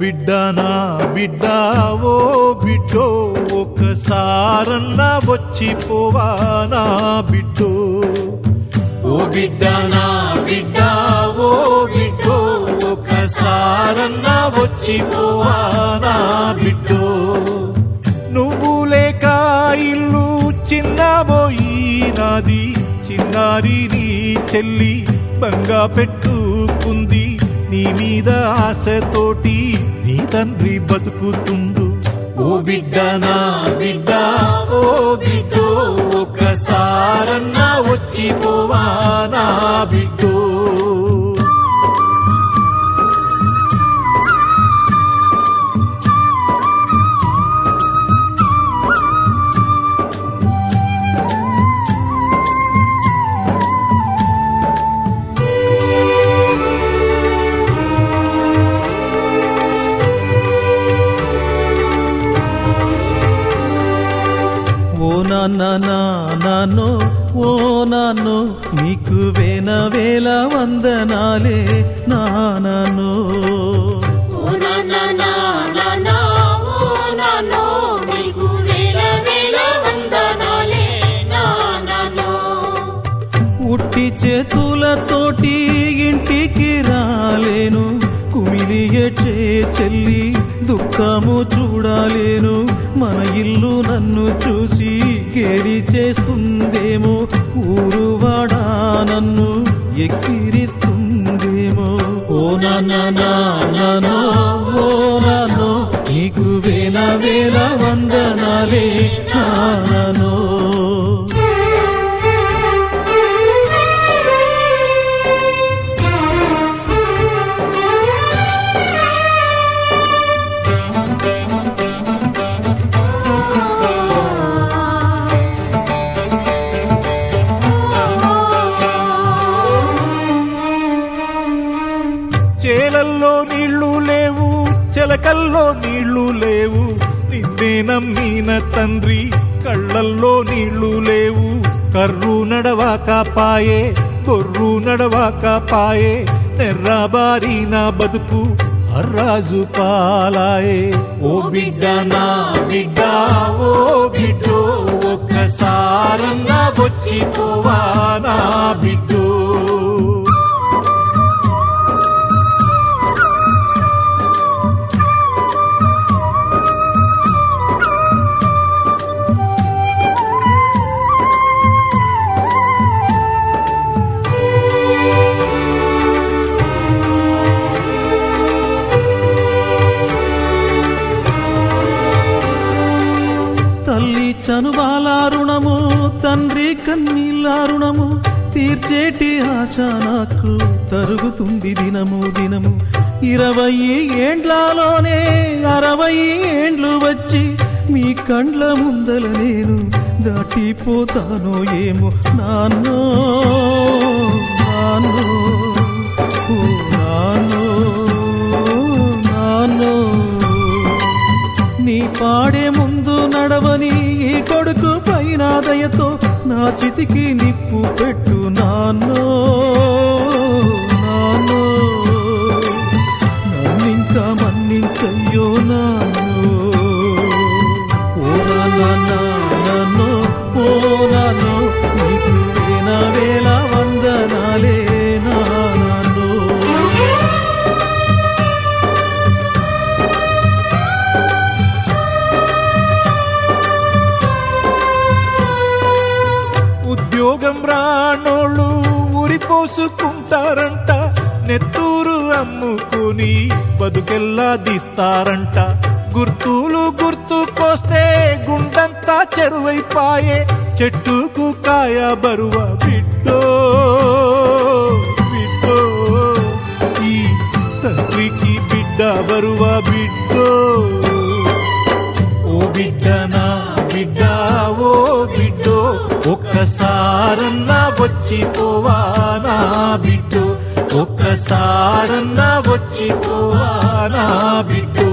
బిడ్డ నా బిడ్డ ఓ బిడ్డో ఒకసారన్నా వచ్చిపోవా నా బిడ్డో ఓ బిడ్డ నా బిడ్డ ఓ బిడ్డో ఒకసారన్నా వచ్చిపోవా నా బిడ్డో నువ్వు లేక ఇల్లు చిన్నబోయినాది చిన్నారి నీ చెల్లి బంగా పెట్టుకుంది నీ మీద ఆశతోటి నీ తండ్రి బతుకుతుండు ఓ బిడ్డ నా బిడ్డ ఓ బిడ్డో ఒకసారన్నా వచ్చిపోవా నా బిడ్డో ఓ నాన్న నాన్నో ఓ నాన్నో నీకు వేల వేల వందనాలే నాన్నో ఓ నాన్న నాన్న ఓ నాన్నో నీకు వేల వేల వందనాలే నాన్నో ఉట్టి చేతులతోటి ఇంటికి రాలేను కుమిలి ఎట్టే చెల్లి దుఃఖము చూడాలేను మన ఇల్లు నన్ను చూసి గేలి చేస్తుందేమో ఊరువాడా నన్ను ఎక్కిరిస్తుందేమో ఓ నాన్న నాన్నో ఓ నాన్నో నీకు వేల వేల వందనాలే నాన్నో చేలల్లో నీళ్లు లేవు చెలకల్లో నీళ్లు లేవు నిన్నే నమ్మిన తండ్రి కళ్ళల్లో నీళ్లు లేవు కర్రు నడవాక పాయే గొర్రు నడవాక పాయే నెర్రాబారిన బతుకు హర్రాజు పాలాయే ఓ బిడ్డ నా బిడ్డ ఓ బిడ్డో ఒక్కసారన్నా వచ్చిపోవా నా బిడ్డో తల్లి చనుబాల రుణము తండ్రి కన్నీళ్ళ రుణము తీర్చేటి ఆశ నాకు తరుగుతుంది దినము దినము ఇరవై ఏండ్లలోనే అరవై ఏండ్లు వచ్చి మీ కండ్ల ముందల నేను దాటిపోతానో ఏమో నాన్నో నాన్నో ఓ నాన్నో నాన్నో నీ పాడే ముందు నడవని ఈ కొడుకు పైన దయతో నా చితికి నిప్పు పెట్టు నాన్నో నాన్నో నన్నింకా మన్నించయ్యో నాన్నో ఓ నాన్న నాన్నో ఓ నాన్నో నీకు వేల వేల వందనాలే నాన్నో ఉద్యోగం రానోళ్ళు ఊరిపోసుకుంటారంట నెత్తూరు అమ్ముకుని బతుకెల్లా తీస్తారంట గుర్తులు గుర్తుకొస్తే గుండంతా చెరువైపాయే చెట్టుకు కాయ బరువ బిడ్డో బిడ్డో ఈ తండ్రికి బిడ్డ బరువ బిడ్డో ఓ బిడ్డ నా బిడ్డ ఓ బిడ్డో ఒక్కసారన్నా వచ్చిపోవా నా బిడ్డో ఒక్కసారన్నా వచ్చిపోవా నా బిడ్డో